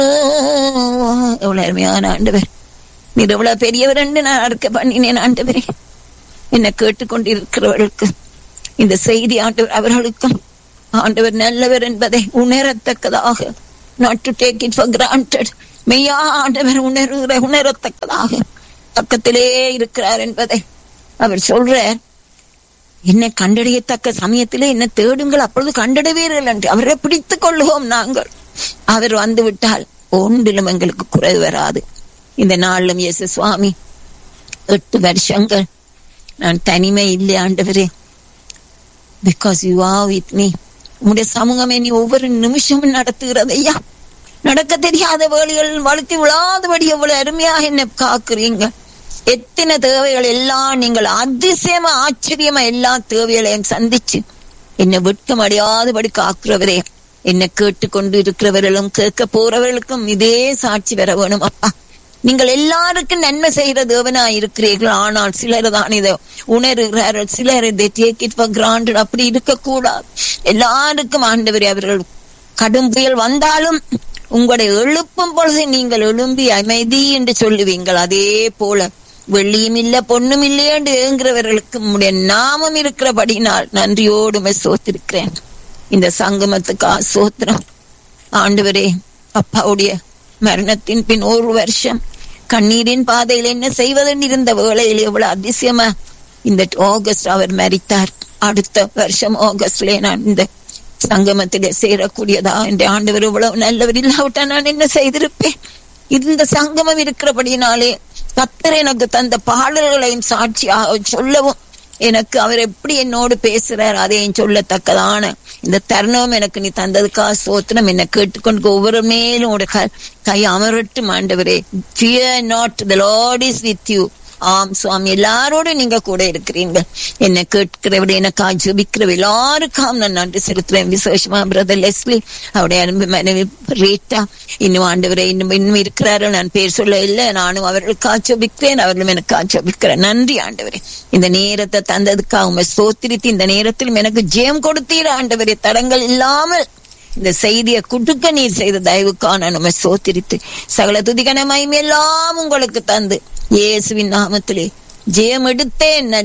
எவ்வளவு அருமையான ஆண்டவர் நீர் எவ்வளவு பெரியவர் என்று நான் அறுக்க பண்ணினேன் ஆண்டவரே என்னை கேட்டுக்கொண்டிருக்கிறவர்களுக்கு இந்த செய்தி ஆண்டவர் அவர்களுக்கும் ஆண்டவர் நல்லவர் என்பதை உணரத்தக்கதாக not to take it for granted மெய்யா ஆண்டவர் உணர்கிற உணரத்தக்கதாக பக்கத்திலே இருக்கிறார் என்பதை அவர் சொல்றார் என்னை கண்டறியத்தக்க சமயத்திலே என்ன தேடுங்கள் அப்பொழுது கண்டடைவீர்கள் என்று அவரை பிடித்துக் கொள்ளுவோம் நாங்கள் அவர் வந்து விட்டால் ஒன்றிலும் எங்களுக்கு குறை வராது இந்த நாளிலும் இயேசு சுவாமி எட்டு வருஷங்கள் நான் தனிமை இல்லை ஆண்டவரே because you are with me உங்களுடைய சமூகமே நீ ஒவ்வொரு நிமிஷமும் நடத்துகிறது ஐயா நடக்க தெரியாத வேலைகள் வளர்த்தி விழாதபடி எவ்வளவு அருமையா என்னை காக்குறீங்க எத்தனை தேவைகள் எல்லாம் நீங்கள் அதிசயமா ஆச்சரியமா எல்லா தேவைகளையும் சந்திச்சு என்னை வெட்கம் அடையாதபடி காக்குறவரே என்னை கேட்டுக்கொண்டு இருக்கிறவர்களும் கேட்க போறவர்களுக்கும் இதே சாட்சி வர வேணும் அப்பா நீங்கள் எல்லாருக்கும் நன்மை செய்யற தேவனா இருக்கிறீர்கள் ஆனால் சிலர் தான் இதை உணர்கிறார்கள் சிலர் இதை டேக் இட் ஃபார் கிராண்டட் அப்படி இருக்கக்கூடாது எல்லாருக்கும் ஆண்டவரே அவர்கள் கடும் புயல் வந்தாலும் உங்களுடைய எழுப்பும் பொழுது நீங்கள் எழும்பி அமைதி என்று சொல்லுவீங்கள் அதே போல வெள்ளியும் இல்ல பொண்ணும் இல்லையே என்று ஏங்குறவர்களுக்கு உடைய நாமம் இருக்கிறபடினால் நன்றியோடு சோத்திருக்கிறேன் இந்த சங்கமத்துக்கு சோத்திரம் ஆண்டவரே அப்பாவுடைய மரணத்தின் பின் ஒரு வருஷம் கண்ணீரின் பாதையில் என்ன செய்வதென்று இருந்த வேளையில் எவ்வளவு அதிசயமா இந்த ஆகஸ்ட் அவர் மறித்தார் அடுத்த வருஷம் ஆகஸ்ட்ல நான் இந்த சங்கமத்திலே சேரக்கூடியதா என்ற ஆண்டவர் இவ்வளவு நல்லவர் இல்லாவிட்டா நான் என்ன செய்திருப்பேன் இந்த சங்கமம் இருக்கிறபடினாலே கத்தர் எனக்கு தந்த பாடல்களையும் சாட்சியாக சொல்லவும் எனக்கு அவர் எப்படி என்னோடு பேசுறார் அதையும் சொல்லத்தக்கதான இந்த தருணம் எனக்கு நீ தந்ததுக்காக சோத்திரம் என்னை கேட்டுக்கொண்டு ஒவ்வொரு மேலும் ஒரு கை அமரட்டும் ஆண்டவரே fear not the lord is with you ஆம் சுவாமி எல்லாரோடும் நீங்க கூட இருக்கிறீங்க என்ன கேட்கிறவட எனக்கா ஜபிக்கிற எல்லாருக்காம் நான் நன்றி செலுத்துறேன் விசேஷமா பிரதர் லெஸ்லி அவருடைய அன்பு மனைவி ரேட்டா இன்னும் ஆண்டவரை இன்னும் இன்னும் இருக்கிறார்கள் நான் பேர் சொல்ல இல்லை நானும் அவர்களுக்கா ஜபிக்கிறேன் அவர்களும் எனக்கா ஜபிக்கிறேன் நன்றி ஆண்டவரே இந்த நேரத்தை தந்ததுக்காக உண்மை சோத்திரித்து இந்த நேரத்திலும் எனக்கு ஜெயம் கொடுத்தீர் ஆண்டவரே தடங்கள் இல்லாமல் இந்த செய்தியை குடுக்க நீர் செய்த தயவுக்கான நம்ம சோத்திரித்து சகல துதிகன மயம் எல்லாம் உங்களுக்கு தந்து இயேசுவின் நாமத்திலே ஜெயம் எடுத்தேன்